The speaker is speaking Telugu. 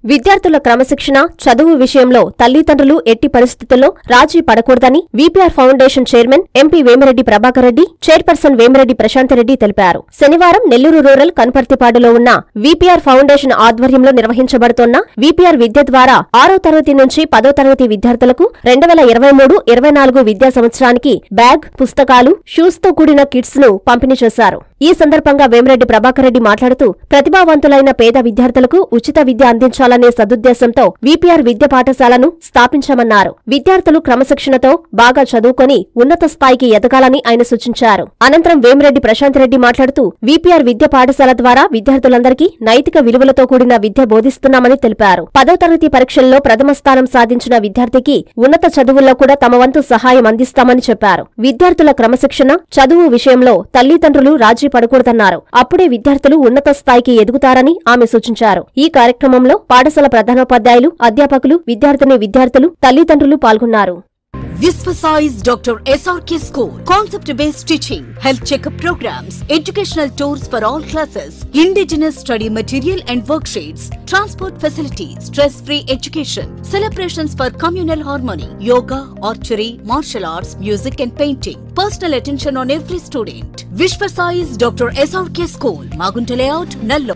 విద్యార్థుల క్రమశిక్షణ చదువు విషయంలో తల్లిదండ్రులు ఎట్టి పరిస్థితుల్లో రాజీ పడకూడదని VPR foundation chairman MP Vemireddy Prabhakar Reddy chairperson Vemireddy ప్రశాంతరెడ్డి తెలిపారు శనివారం నెల్లూరు రూరల్ కనపర్తిపాడులో ఉన్న వీపీఆర్ ఫౌండేషన్ ఆధ్వర్యంలో నిర్వహించబడుతోన్న వీపీఆర్ విద్య ద్వారా ఆరో తరగతి నుంచి పదో తరగతి విద్యార్థులకు రెండు వేల ఇరవై మూడు ఇరవై నాలుగు విద్యా సంవత్సరానికి బ్యాగ్ పుస్తకాలు షూస్ తో కూడిన కిట్స్ ను పంపిణీ చేశారు ఈ సందర్భంగా వేమిరెడ్డి ప్రభాకర్ రెడ్డి మాట్లాడుతూ ప్రతిభావంతులైన పేద విద్యార్థులకు ఉచిత విద్య అందించాలనే సదుద్దేశంతో వీపీఆర్ విద్య పాఠశాలను స్థాపించామన్నారు విద్యార్థులు క్రమశిక్షణతో బాగా చదువుకొని ఉన్నత స్థాయికి ఎదగాలని ఆయన సూచించారు అనంతరం వేమిరెడ్డి ప్రశాంత్ రెడ్డి మాట్లాడుతూ వీపీఆర్ విద్య పాఠశాల ద్వారా విద్యార్థులందరికీ నైతిక విలువలతో కూడిన విద్య బోధిస్తున్నామని తెలిపారు పదో తరగతి పరీక్షల్లో ప్రథమ స్థానం సాధించిన విద్యార్థికి ఉన్నత చదువుల్లో కూడా తమ వంతు సహాయం అందిస్తామని చెప్పారు విద్యార్థుల క్రమశిక్షణ చదువు విషయంలో తల్లిదండ్రులు రాజీ పడకూడదన్నారు అప్పుడే విద్యార్థులు ఉన్నత స్థాయికి ఎదుగుతారని ఆమె సూచించారు ఈ కార్యక్రమంలో పాఠశాల ప్రధానోపాధ్యాయులు అధ్యాపకులు విద్యార్థిని విద్యార్థులు తల్లిదండ్రులు పాల్గొన్నారు Visvasize Dr. SRK School. Concept based teaching, health checkup programs, educational tours for all classes, indigenous study material and worksheets, transport facilities, stress free education, celebrations for communal harmony, yoga, archery, martial arts, music and painting. Personal attention on every student. Vishvasize Dr. SRK School, Magunta Layout, Nallo.